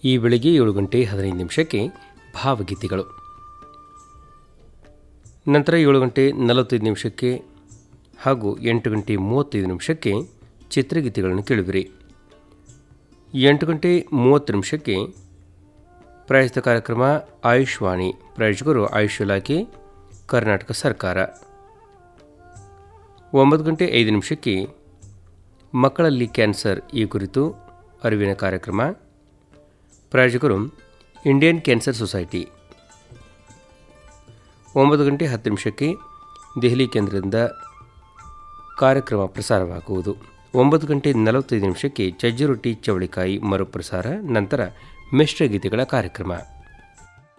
ಈ ಬೆಳಿಗ್ಗೆ ಏಳು ಗಂಟೆ ಹದಿನೈದು ನಿಮಿಷಕ್ಕೆ ಭಾವಗೀತೆಗಳು ನಂತರ ಏಳು ಗಂಟೆ ನಲವತ್ತೈದು ನಿಮಿಷಕ್ಕೆ ಹಾಗೂ ಎಂಟು ಗಂಟೆ ಮೂವತ್ತೈದು ನಿಮಿಷಕ್ಕೆ ಚಿತ್ರಗೀತೆಗಳನ್ನು ಕೇಳುವಿರಿ ಎಂಟು ಗಂಟೆ ಮೂವತ್ತು ನಿಮಿಷಕ್ಕೆ ಪ್ರಾಯೋಜಿತ ಕಾರ್ಯಕ್ರಮ ಆಯುಷ್ವಾಣಿ ಪ್ರಾಯೋಜಕರು ಆಯುಷ್ ಇಲಾಖೆ ಕರ್ನಾಟಕ ಸರ್ಕಾರ ಒಂಬತ್ತು ಗಂಟೆ ಐದು ನಿಮಿಷಕ್ಕೆ ಮಕ್ಕಳಲ್ಲಿ ಕ್ಯಾನ್ಸರ್ ಈ ಕುರಿತು ಅರಿವಿನ ಕಾರ್ಯಕ್ರಮ ಪ್ರಾಯೋಜಕರು ಇಂಡಿಯನ್ ಕ್ಯಾನ್ಸರ್ ಸೊಸೈಟಿ ಒಂಬತ್ತು ಗಂಟೆ ಹತ್ತು ನಿಮಿಷಕ್ಕೆ ದೆಹಲಿ ಕೇಂದ್ರದಿಂದ ಕಾರ್ಯಕ್ರಮ ಪ್ರಸಾರವಾಗುವುದು ಒಂಬತ್ತು ಗಂಟೆ ನಲವತ್ತೈದು ನಿಮಿಷಕ್ಕೆ ಚಜ್ಜಿ ರೊಟ್ಟಿ ಚವಳಿಕಾಯಿ ಮರುಪ್ರಸಾರ ನಂತರ ಮಿಶ್ರ ಗೀತೆಗಳ ಕಾರ್ಯಕ್ರಮ